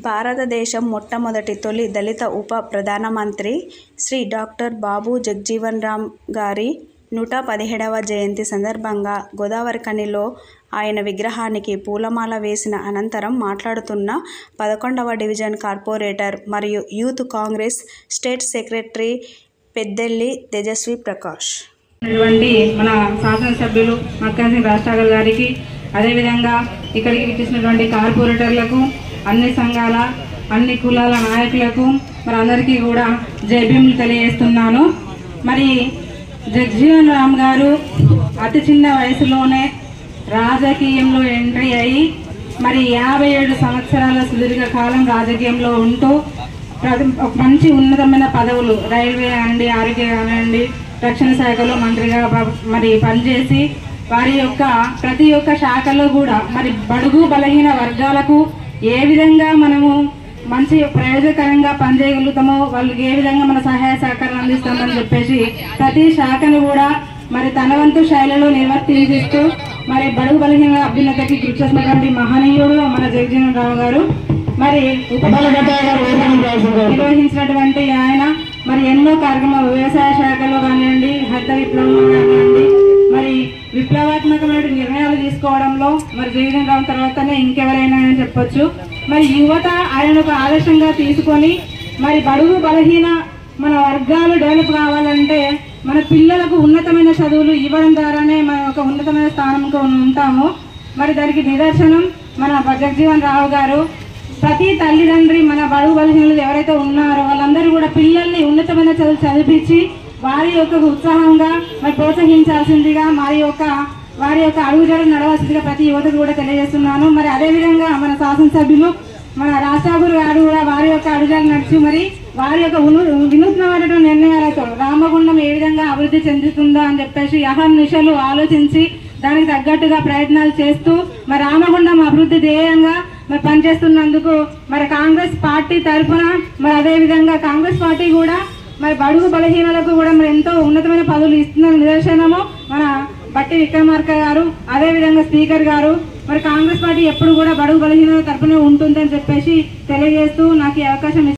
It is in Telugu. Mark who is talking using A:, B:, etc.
A: భారతదేశం మొట్టమొదటి తొలి దళిత ఉప ప్రధానమంత్రి శ్రీ డాక్టర్ బాబు జగ్జీవన్ రామ్ గారి నూట పదిహేడవ జయంతి సందర్భంగా గోదావరిఖనిలో ఆయన విగ్రహానికి పూలమాల వేసిన అనంతరం మాట్లాడుతున్న పదకొండవ డివిజన్ కార్పొరేటర్ మరియు youth Congress state secretary Peddelli Tejaswi Prakash
B: ఉన్నటువంటి మన శాసనసభ్యులు మక్కాసింగ్ రాష్ట్రాగల్ గారికి అదేవిధంగా ఇక్కడికి విచ్చేసినటువంటి కార్పొరేటర్లకు అన్ని సంఘాల అన్ని కులాల నాయకులకు మరి అందరికీ కూడా జైభీములు తెలియజేస్తున్నాను మరి జగ్జీవన్ రామ్ గారు అతి చిన్న వయసులోనే రాజకీయంలో ఎంట్రీ అయ్యి మరి యాభై ఏడు సంవత్సరాల సుదీర్ఘ కాలం రాజకీయంలో ఉంటూ ప్రతి- ఒక మంచి ఉన్నతమైన పదవులు రైల్వే కానివ్వండి ఆరోగ్య కానివ్వండి రక్షణ శాఖలో మంత్రిగా ప- మరి పనిచేసి వారి యొక్క ప్రతి ఒక్క శాఖలో కూడా మరి బడుగు బలహీన వర్గాలకు ఏ విధంగా మనము మంచి ప్రయోజనకరంగా పనిచేయగలుగుతామో వాళ్ళకి ఏ విధంగా మన సహాయ సహకారం అందిస్తామని చెప్పేసి ప్రతి శాఖను కూడా మరి తన వంతు శైలిలో నిర్వర్తిస్తూ మరి బడుగు బలహీన అభ్యున్నతకి కృషి చేసినటువంటి మహనీయుడు మన జగజీవన్ రావు గారు మరి నిర్వహించినటువంటి ఆయన మరి ఎన్నో కార్యక్రమాలు వ్యవసాయ శాఖలో కానివ్వండి హరిత విప్లవం కానివ్వండి మరి విప్లవాత్మకమైన నిర్ణయాలు తీసుకోవడంలో మరి జగన్ రావు తర్వాతనే ఇంకెవరైనా అని చెప్పొచ్చు మరి యువత ఆయన ఒక ఆదర్శంగా తీసుకొని మరి బడుగు బలహీన మన వర్గాలు డెవలప్ కావాలంటే మన పిల్లలకు ఉన్నతమైన చదువులు ఇవ్వడం ద్వారానే మనం ఒక ఉన్నతమైన స్థానంలో ఉంటాము మరి దానికి నిదర్శనం మన జగజీవన్ రావు గారు ప్రతి తల్లిదండ్రి మన బడుగు బలహీనలు ఎవరైతే ఉన్నారో వాళ్ళందరూ కూడా పిల్లల్ని ఉన్నతమైన చదువు చదివించి వారి యొక్క ఉత్సాహంగా మరి ప్రోత్సహించాల్సిందిగా వారి యొక్క వారి యొక్క అడుగుజాడలు నడవాల్సిందిగా ప్రతి యువతకు కూడా తెలియజేస్తున్నాను మరి అదేవిధంగా మన శాసనసభ్యులు మన రాష్ట్రాగురు గారు కూడా వారి యొక్క అడుగుజాడలు నడిచి మరి వారి యొక్క ఉను- వినూత్నమైనటువంటి నిర్ణయాలతో రామగుండం ఏ విధంగా అభివృద్ధి చెందుతుందో అని చెప్పేసి అహర్నిశలు ఆలోచించి దానికి తగ్గట్టుగా ప్రయత్నాలు చేస్తూ మరి రామగుండం అభివృద్ధి ధ్యేయంగా మరి పనిచేస్తున్నందుకు మరి కాంగ్రెస్ పార్టీ తరఫున మరి అదే విధంగా కాంగ్రెస్ పార్టీ కూడా మరి బడుగు బలహీనలకు కూడా మరి ఎంతో ఉన్నతమైన పదవులు ఇస్తున్న నిదర్శనము మన బట్టి విక్రమార్క గారు అదే విధంగా స్పీకర్ గారు మరి కాంగ్రెస్ పార్టీ ఎప్పుడు కూడా బడుగు బలహీనల తరఫున ఉంటుందని చెప్పేసి తెలియజేస్తూ నాకు ఈ అవకాశం ఇచ్చిన